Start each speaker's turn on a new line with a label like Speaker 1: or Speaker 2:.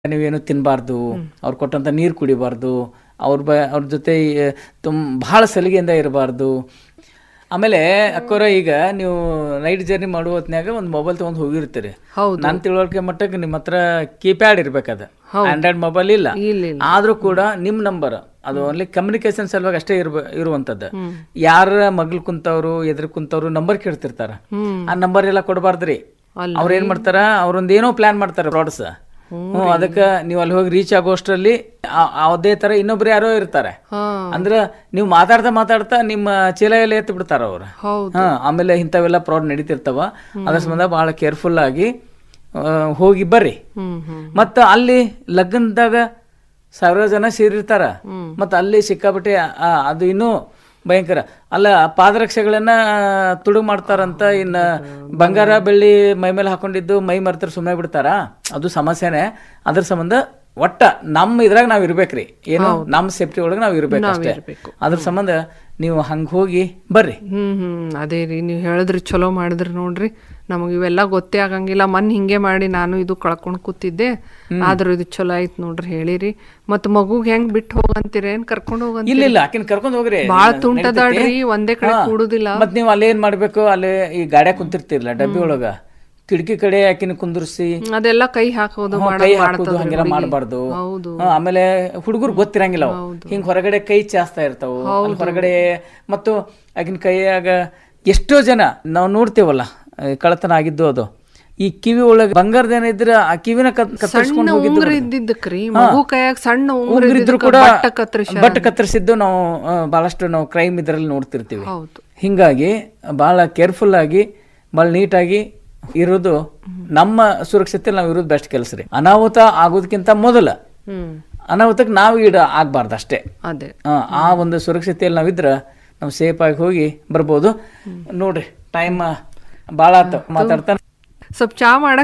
Speaker 1: ನೀವೇನು ತಿನ್ನಬಾರ್ದು ಅವ್ರು ಕೊಟ್ಟಂತ ನೀರು ಕುಡಿಬಾರ್ದು ಅವ್ರ ಬ ಅವ್ರ ಜೊತೆ ತುಂಬ ಬಹಳ ಸಲಿಗೆಯಿಂದ ಇರಬಾರ್ದು ಆಮೇಲೆ ಅಕ್ಕೋರ ಈಗ ನೀವು ನೈಟ್ ಜರ್ನಿ ಮಾಡುವ ಹೊತ್ನ್ಯಾಗ ಒಂದು ಮೊಬೈಲ್ ತಗೊಂಡ್ ಹೋಗಿರ್ತೀರಿ
Speaker 2: ಹೌದು.
Speaker 1: ನನ್ನ ತಿಳುವಳಿಕೆ ಮಟ್ಟಕ್ಕೆ ನಿಮ್ಮ ಹತ್ರ ಕೀಪ್ಯಾಡ್ ಇರ್ಬೇಕದ ಆಂಡ್ರಾಯ್ಡ್ ಮೊಬೈಲ್ ಇಲ್ಲ
Speaker 2: ಇಲ್ಲ ಇಲ್ಲ
Speaker 1: ಆದ್ರೂ ಕೂಡ ನಿಮ್ ನಂಬರ್ ಅದು ಓನ್ಲಿ ಕಮ್ಯುನಿಕೇಶನ್ ಸಲುವಾಗಿ ಅಷ್ಟೇ ಇರ್ಬ ಇರುವಂತದ್ದು ಯಾರ ಮಗ್ಲ್ ಕುಂತವ್ರು ಎದುರು ಕುಂತವ್ರು ನಂಬರ್ ಕೇಳ್ತಿರ್ತಾರ
Speaker 2: ಹ್ಮ್
Speaker 1: ಆ ನಂಬರ್ ಎಲ್ಲ ಕೊಡಬಾರ್ದ್ರಿ
Speaker 2: ಅಲ್ಲ.
Speaker 1: ಅವ್ರ ಏನ್ ಮಾಡ್ತಾರ ಅವ್ರೊಂದ್ ಏನೋ ಪ್ಲಾನ್ ಮಾಡ್ತಾರ ಫ್ರಾಡ್ಸ್ ಹ್ಮ್ ಅದಕ್ಕ ನೀವು ಅಲ್ಲಿ ಹೋಗಿ ರೀಚ್ ಆಗೋಷ್ಟರಲ್ಲಿ ಆ- ಅದೇ ತರ ಇನ್ನೊಬ್ರು ಯಾರೋ ಇರ್ತಾರೆ
Speaker 2: ಹಾ
Speaker 1: ಅಂದ್ರ ನೀವು ಮಾತಾಡ್ತಾ ಮಾತಾಡ್ತಾ ನಿಮ್ಮ ಚೀಲ ಎಲ್ಲ ಎತ್ತಿ ಬಿಡ್ತಾರ ಅವ್ರ
Speaker 2: ಹೌದು
Speaker 1: ಹಾ ಆಮೇಲೆ ಇಂಥವೆಲ್ಲ ಫ್ರಾಡ್ ನಡೀತಿರ್ತಾವ ಅದ್ರ ಸಂಬಂಧ ಬಹಳ ಕೇರ್ಫುಲ್ ಆಗಿ ಆ, ಹೋಗಿ ಬರ್ರಿ
Speaker 2: ಹ್ಮ್ ಹ್ಮ್
Speaker 1: ಮತ್ತ ಅಲ್ಲಿ ಲಗ್ನದಾಗ ಸಾವಿರ ಜನ ಸೇರಿರ್ತಾರ ಮತ್ತ ಅಲ್ಲಿ ಸಿಕ್ಕಾಪಟ್ಟೆ ಆ, ಅದು ಇನ್ನೂ ಭಯಂಕರ ಅಲ್ಲ ಪಾದರಕ್ಷೆಗಳನ್ನ ತುಡುಗು ಮಾಡ್ತಾರಂತ ಇನ್ನ ಬಂಗಾರ ಬೆಳ್ಳಿ ಮೈ ಮೇಲೆ ಹಾಕೊಂಡಿದ್ದು ಮೈ ಮರ್ತರ ಸುಮ್ಮನೆ ಬಿಡ್ತಾರ ಅದು ಸಮಸ್ಯೆನೆ ಅದ್ರ ಸಂಬಂಧ ಒಟ್ಟ ನಮ್ಮ ಇದ್ರಾಗ ನಾವ್ ಇರ್ಬೇಕ್ರಿ ಏನು ನಮ್ಮ ಸೇಫ್ಟಿ ಒಳಗೆ ನಾವ್ ಇರ್ಬೇಕು ಅಷ್ಟೇ
Speaker 2: ಇರ್ಬೇಕು.
Speaker 1: ಅದ್ರ ಸಂಬಂಧ ನೀವು ಹಂಗ ಹೋಗಿ ಬರ್ರಿ
Speaker 2: ಹ್ಮ್ ಹ್ಮ್ ಅದೇ ರೀ ನೀವು ಹೇಳಿದ್ರಿ ಚಲೋ ಮಾಡಿದ್ರಿ ನೋಡ್ರಿ ನಮಗೆ ಇವೆಲ್ಲ ಗೊತ್ತೇ ಆಗಂಗಿಲ್ಲ ಮನ್ ಹಿಂಗೆ ಮಾಡಿ ನಾನು ಇದು ಕಳ್ಕೊಂಡ್ ಕೂತಿದ್ದೆ ಆದ್ರೂ ಇದು ಚಲೋ ಆಯ್ತು ನೋಡ್ರಿ ಹೇಳಿರಿ ಮತ್ ಮಗುಗ್ ಹೆಂಗ್ ಬಿಟ್ಟು ಹೋಗಂತೀರೇನ್ ಕರ್ಕೊಂಡ್ ಹೋಗಂತ
Speaker 1: ಇಲ್ಲ ಇಲ್ಲ ಆಕಿನ ಕರ್ಕೊಂಡ್ ಹೋಗ್ರಿ
Speaker 2: ಬಾಳ ತುಂಟದಾಡ್ರಿ ಒಂದೇ ಕಡೆ
Speaker 1: ಹಾ.
Speaker 2: ಕೂಡುದಿಲ್ಲ
Speaker 1: ಮತ್ ನೀವು ಅಲ್ಲಿ ಏನ್ ಮಾಡ್ಬೇಕು ಅಲ್ಲಿ ಈ ಗಾಡ್ಯಾಗ ಕುಂತಿರ್ತಿರ್ಲ ಡಬ್ಬಿ ಒಳಗ ಕಿಟಕಿ ಕಡೆ ಆಕಿನ ಕುಂದ್ರಿಸಿ
Speaker 2: ಅದೆಲ್ಲ ಕೈ ಹಾಕೋದು
Speaker 1: ಹ್ಮ್,
Speaker 2: ಮಾಡೋದ್
Speaker 1: ಕೈ ಹಾಕುದು
Speaker 2: ಮಾಡ್ತದ್ರಿ
Speaker 1: ಹಂಗೆಲ್ಲ
Speaker 2: ಹುಡುಗಿ.
Speaker 1: ಮಾಡಬಾರ್ದು
Speaker 2: ಹೌದು
Speaker 1: ಆಮೇಲೆ ಹುಡುಗರು ಗೊತ್ತಿರಂಗಿಲ್ಲ ಅವು ಹಿಂಗ್ ಹೊರಗಡೆ ಕೈ ಚಾಸ್ತಾ ಇರ್ತಾವ ಅಲ್ಲಿ ಹೊರಗಡೆ ಮತ್ತು ಆಗಿನ ಕೈಯಾಗ ಎಷ್ಟೋ ಜನ ನಾವು ನೋಡ್ತೇವಲ್ಲ ಈ ಕಳ್ಳತನ ಆಗಿದ್ದು ಅದು ಈ ಕಿವಿ ಒಳಗೆ ಬಂಗಾರದೇನ ಇದ್ರ ಆ ಕಿವಿನ ಕತ್- ಕತ್ತರಿಸ್ಕೊಂಡು
Speaker 2: ಸಣ್ಣ
Speaker 1: ಹೋಗಿದ್ದು
Speaker 2: ಉಂಗ್ರ ಇದ್ದಿದ್ದಕ್ರಿ ಮಗು ಕೈಯಾಗ ಸಣ್ಣ ಉಂಗ್ರ
Speaker 1: ಉಂಗುರ ಇದ್ರು
Speaker 2: ಇದ್ದಿದ್ದಕ್ಕ
Speaker 1: ಕೂಡ
Speaker 2: ಬಟ್ಟ ಕತ್ತರಿಸ
Speaker 1: ಬಟ್ ಕತ್ತರಿಸಿದ್ದು ನಾವು ಆ, ಬಹಳಷ್ಟು ನಾವು ಕ್ರೈಮ್ ಇದರಲ್ಲಿ ನೋಡ್ತಿರ್ತೀವಿ
Speaker 2: ಹೌದು
Speaker 1: ಹಿಂಗಾಗಿ ಬಹಳ ಕೇರ್ಫುಲ್ ಆಗಿ ಬಹಳ ನೀಟಾಗಿ ಇರೋದು ನಮ್ಮ ಸುರಕ್ಷತೆ ನಾವು ಇರೋದು ಬೆಸ್ಟ್ ಕೆಲಸ ರೀ ಅನಾಹುತ ಆಗೋದಕ್ಕಿಂತ ಮೊದಲ
Speaker 2: ಹ್ಮ್
Speaker 1: ಅನಾಹುತಕ್ಕೆ ನಾವು ಈಡ ಆಗ್ಬಾರ್ದು ಅಷ್ಟೇ
Speaker 2: ಅದೇ
Speaker 1: ಆ, ಆ ಒಂದು ಸುರಕ್ಷತೆಯಲ್ಲಿ ನಾವಿದ್ರ ನಾವು ಸೇಫ್ ಆಗಿ ಹೋಗಿ ಬರ್ಬೋದು ನೋಡ್ರಿ ಟೈಮ್ ಭಾಳ ಆತ ಮಾತಾಡ್ತಾ
Speaker 2: ಸ್ವಲ್ಪ ಚಾ ಮಾಡಕ್